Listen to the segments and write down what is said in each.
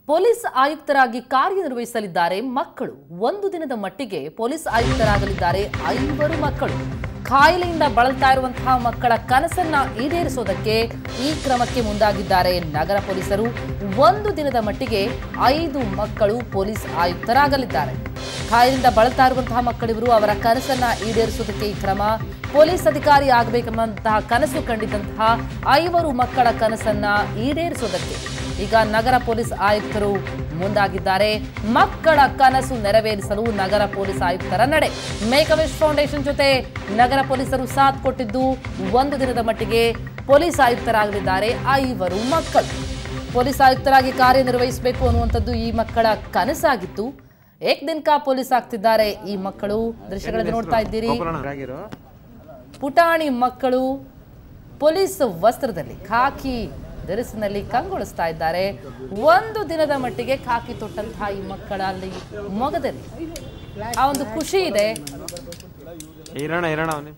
police ಆಯುಕ್ತರಾಗಿ ಕಾರ್ಯನಿರ್ವಹಿಸಲಿದ್ದಾರೆ ಮಕ್ಕಳು ಒಂದು ದಿನದ ಮಟ್ಟಿಗೆ ಪೊಲೀಸ್ ಆಯುಕ್ತರಾಗಲಿದ್ದಾರೆ ಐವರು ಮಕ್ಕಳು ಕಾಯಿಲೆಯಿಂದ ಬಳಲ್ತಾ ಇರುವಂತಹ ಮಕ್ಕಳ ಕನಸನ್ನ ಈಡೇರಿಸೋದಕ್ಕೆ ಈ ಕ್ರಮಕ್ಕೆ ಮುಂದಾಗಿದ್ದಾರೆ ನಗರ ಪೊಲೀಸರು ಒಂದು ದಿನದ ಮಟ್ಟಿಗೆ ಐದು ಮಕ್ಕಳು ಪೊಲೀಸ್ ಆಯುಕ್ತರಾಗಲಿದ್ದಾರೆ ಕಾಯಿಲೆಯಿಂದ ಬಳಲ್ತಾ ಇರುವಂತಹ ಮಕ್ಕಳಿವರು ಅವರ ಕನಸನ್ನ ಈಡೇರಿಸೋದಕ್ಕೆ ಈ ಕ್ರಮ ಪೊಲೀಸ್ ಅಧಿಕಾರಿ ಆಗಬೇಕೆಂಬಂತಹ ಕನಸು ಕಂಡಿದ್ದಂತಹ ಐವರು ಮಕ್ಕಳ ಕನಸನ್ನ ಈಡೇರಿಸೋದಕ್ಕೆ ಈಗ ನಗರ ಪೊಲೀಸ್ ಆಯುಕ್ತರು ಮುಂದಾಗಿದ್ದಾರೆ ಮಕ್ಕಳ ಕನಸು ನೆರವೇರಿಸಲು ನಗರ ಪೊಲೀಸ್ ಆಯುಕ್ತರ ನಡೆ ಮೇಕ್ ಅ ವಿಶ್ ಫೌಂಡೇಶನ್ ಜೊತೆ ನಗರ ಪೊಲೀಸರು ಸಾಥ್ ಕೊಟ್ಟಿದ್ದು ಒಂದು ದಿನದ ಮಟ್ಟಿಗೆ ಪೊಲೀಸ್ ಆಯುಕ್ತರಾಗಲಿದ್ದಾರೆ ಐವರು ಮಕ್ಕಳು ಪೊಲೀಸ್ ಆಯುಕ್ತರಾಗಿ ಕಾರ್ಯನಿರ್ವಹಿಸಬೇಕು ಅನ್ನುವಂಥದ್ದು ಈ ಮಕ್ಕಳ ಕನಸಾಗಿತ್ತು ಏಕ್ ದಿನ ಕಾ ಪೊಲೀಸ್ ಆಗ್ತಿದ್ದಾರೆ ಈ ಮಕ್ಕಳು ದೃಶ್ಯಗಳಲ್ಲಿ ನೋಡ್ತಾ ಇದ್ದೀರಿ ಪುಟಾಣಿ ಮಕ್ಕಳು ಪೊಲೀಸ್ ವಸ್ತ್ರದಲ್ಲಿ ಖಾಕಿ ಧರಿಸಿನಲ್ಲಿ ಕಂಗೊಳಿಸ್ತಾ ಇದ್ದಾರೆ ಒಂದು ದಿನದ ಮಟ್ಟಿಗೆ ಖಾಕಿ ತೊಟ್ಟಂತಹ ಈ ಮಕ್ಕಳಲ್ಲಿ ಮೊಗದಲ್ಲಿ ಆ ಒಂದು ಖುಷಿ ಇದೆ ಇರೋಣ ಇರೋಣ ಅವನೇ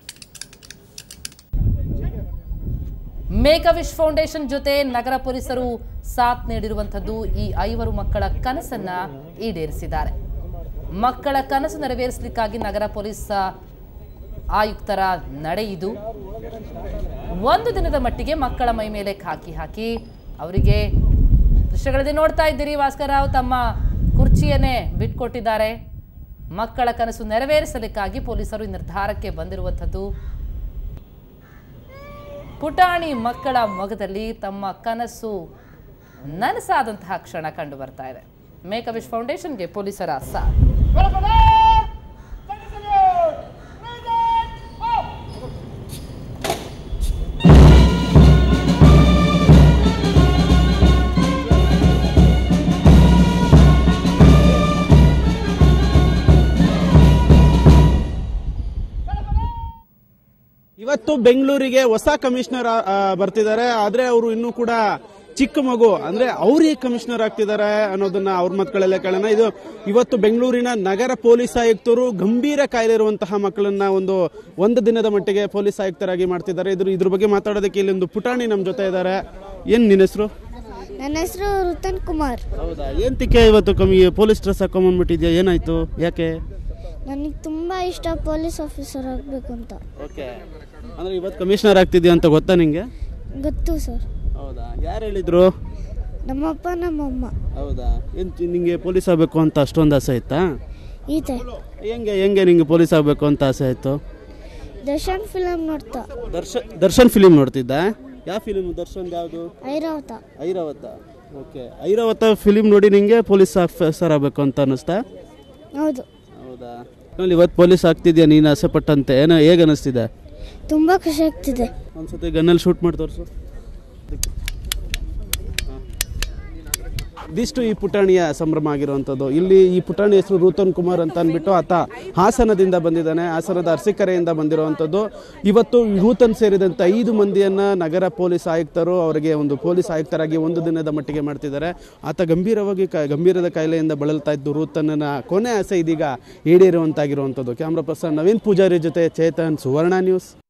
ಮೇಕ್ ಅ ವಿಶ್ ಫೌಂಡೇಶನ್ ಜೊತೆ ನಗರ ಪೊಲೀಸರು ಸಾಥ್ ನೀಡಿರುವಂಥದ್ದು ಈ ಐವರು ಮಕ್ಕಳ ಕನಸನ್ನ ಈಡೇರಿಸಿದ್ದಾರೆ ಮಕ್ಕಳ ಕನಸು ನೆರವೇರಿಸಲಿಕ್ಕಾಗಿ ನಗರ ಪೊಲೀಸ್ ಆಯುಕ್ತರ ನಡೆ ಇದು ಒಂದು ದಿನದ ಮಟ್ಟಿಗೆ ಮಕ್ಕಳ ಮೈ ಮೇಲೆ ಖಾಕಿ ಹಾಕಿ ಅವರಿಗೆ ದೃಶ್ಯಗಳಲ್ಲಿ ನೋಡ್ತಾ ಇದ್ದೀರಿ ಭಾಸ್ಕರ್ ರಾವ್ ತಮ್ಮ ಕುರ್ಚಿಯನ್ನೇ ಬಿಟ್ಕೊಟ್ಟಿದ್ದಾರೆ ಮಕ್ಕಳ ಕನಸು ನೆರವೇರಿಸಲಿಕ್ಕಾಗಿ ಪೊಲೀಸರು ಈ ನಿರ್ಧಾರಕ್ಕೆ ಬಂದಿರುವಂಥದ್ದು ಪುಟಾಣಿ ಮಕ್ಕಳ ಮೊಗದಲ್ಲಿ ತಮ್ಮ ಕನಸು ನನಸಾದಂತಹ ಕ್ಷಣ ಕಂಡು ಬರ್ತಾ ಇದೆ ಮೇಕ್ ಅ ವಿಶ್ ಫೌಂಡೇಶನ್ಗೆ ಪೊಲೀಸರ ಸಾಥ್ ಇವತ್ತು ಬೆಂಗಳೂರಿಗೆ ಹೊಸ ಕಮಿಷನರ್ ಆ, ಆ, ಬರ್ತಿದ್ದಾರೆ ಆದ್ರೆ ಅವರು ಇನ್ನೂ ಕೂಡ ಚಿಕ್ಕ ಮಗು ಅಂದ್ರೆ ಅವ್ರಿಗೆ ಕಮಿಷನರ್ ಆಗ್ತಿದ್ದಾರೆ ಅನ್ನೋದನ್ನ ಅವ್ರ ಮಕ್ಕಳಲ್ಲೇ ಕೇಳೋಣ ಇದು ಇವತ್ತು ಬೆಂಗಳೂರಿನ ನಗರ ಪೊಲೀಸ್ ಆಯುಕ್ತರು ಗಂಭೀರ ಕಾಯಿಲೆ ಇರುವಂತಹ ಮಕ್ಕಳನ್ನ ಒಂದು ಒಂದು ದಿನದ ಮಟ್ಟಿಗೆ ಪೊಲೀಸ್ ಆಯುಕ್ತರಾಗಿ ಮಾಡ್ತಿದ್ದಾರೆ ಇದ್ರ ಇದ್ರ ಬಗ್ಗೆ ಮಾತಾಡೋದಕ್ಕೆ ಇಲ್ಲೊಂದು ಪುಟಾಣಿ ನಮ್ಮ ಜೊತೆ ಇದ್ದಾರೆ ಏನ್ ನಿನ್ನ ಹೆಸರು ನನ್ನ ಹೆಸರು ರುತನ್ ಕುಮಾರ್ ಹೌದಾ ಏನ್ ತಿಕ್ಕೆ ಇವತ್ತು ಕಮ್ಮಿ ಪೊಲೀಸ್ ಡ್ರೆಸ್ ಹಾಕೊಂಬಂದ್ಬಿಟ್ಟಿದ್ಯಾ ಏನಾಯ್ತು ಯಾಕೆ ನನಗೆ ತುಂಬ ಇಷ್ಟ ಪೊಲೀಸ್ ಆಫೀಸರ್ ಆಗಬೇಕು ಅಂತ ಓಕೆ ಅಂದ್ರೆ ಇವತ್ತು ಕಮಿಷನರ್ ಆಗ್ತಿದ್ಯಾ ಅಂತ ಗೊತ್ತಾ ನಿಂಗೆ ಗೊತ್ತು ಸರ್ ಹೌದಾ ಯಾರು ಹೇಳಿದ್ರು ನಮ್ಮಪ್ಪ ನಮ್ಮಮ್ಮ ಹೌದಾ ಏನ್ ಚಿ- ನಿಂಗೆ ಪೊಲೀಸ್ ಆಗಬೇಕು ಅಂತ ಅಷ್ಟೊಂದು ಆಸೆ ಆಯ್ತಾ ಈತೆ ಹೆಂಗೆ ಹೆಂಗೆ ನಿಂಗೆ ಪೊಲೀಸ್ ಆಗಬೇಕು ಅಂತ ಆಸೆ ಆಯ್ತು ದರ್ಶನ್ ಫಿಲಮ್ ನೋಡ್ತಾ ದರ್ಶನ್ ದರ್ಶನ್ ಫಿಲಿಮ್ ನೋಡ್ತಿದ್ದ ಯಾವ ಫಿಲಿಮ್ ದರ್ಶನ್ ಯಾವುದು ಐರಾವತ ಐರಾವತ ಓಕೆ ಐರಾವತ ಫಿಲಿಮ್ ನೋಡಿ ನಿಂಗೆ ಪೊಲೀಸ್ ಆಫೀಸರ್ ಆಗಬೇಕು ಅಂತ ಅನ್ನಿಸ್ತಾ ಹೌದು ಹೌದಾ ಆಮೇಲೆ ಇವತ್ತು ಪೊಲೀಸ್ ಆಗ್ತಿದ್ಯಾ ನೀನು ಆಸೆ ಪಟ್ಟಂತೆ ಏನೋ ಹೇಗೆ ಅನ್ನಿಸ್ತಿದೆ ತುಂಬ ಖುಷಿ ಆಗ್ತಿದೆ ಒಂದ್ಸತಿ ಗನ್ನಲ್ಲಿ ಶೂಟ್ ಮಾಡಿ ತೋರಿಸು ಇದಿಷ್ಟು ಈ ಪುಟಾಣಿಯ ಸಂಭ್ರಮ ಆಗಿರುವಂಥದ್ದು ಇಲ್ಲಿ ಈ ಪುಟಾಣಿ ಹೆಸರು ರೂತನ್ ಕುಮಾರ್ ಅಂತ ಅಂದ್ಬಿಟ್ಟು ಆತ ಹಾಸನದಿಂದ ಬಂದಿದ್ದಾನೆ ಹಾಸನದ ಅರಸೀಕೆರೆಯಿಂದ ಬಂದಿರುವಂಥದ್ದು ಇವತ್ತು ರೂತನ್ ಸೇರಿದಂತೆ ಐದು ಮಂದಿಯನ್ನ ನಗರ ಪೊಲೀಸ್ ಆಯುಕ್ತರು ಅವರಿಗೆ ಒಂದು ಪೊಲೀಸ್ ಆಯುಕ್ತರಾಗಿ ಒಂದು ದಿನದ ಮಟ್ಟಿಗೆ ಮಾಡ್ತಿದ್ದಾರೆ ಆತ ಗಂಭೀರವಾಗಿ ಕ ಗಂಭೀರದ ಕಾಯಿಲೆಯಿಂದ ಬಳಲ್ತಾ ಇದ್ದು ರೂತನ್ನ ಕೊನೆ ಆಸೆ ಇದೀಗ ಈಡೇರುವಂತಾಗಿರುವಂಥದ್ದು ಕ್ಯಾಮ್ರಾ ಪರ್ಸನ್ ನವೀನ್ ಪೂಜಾರಿ ಜೊತೆ ಚೇತನ್ ಸುವರ್ಣ ನ್ಯೂಸ್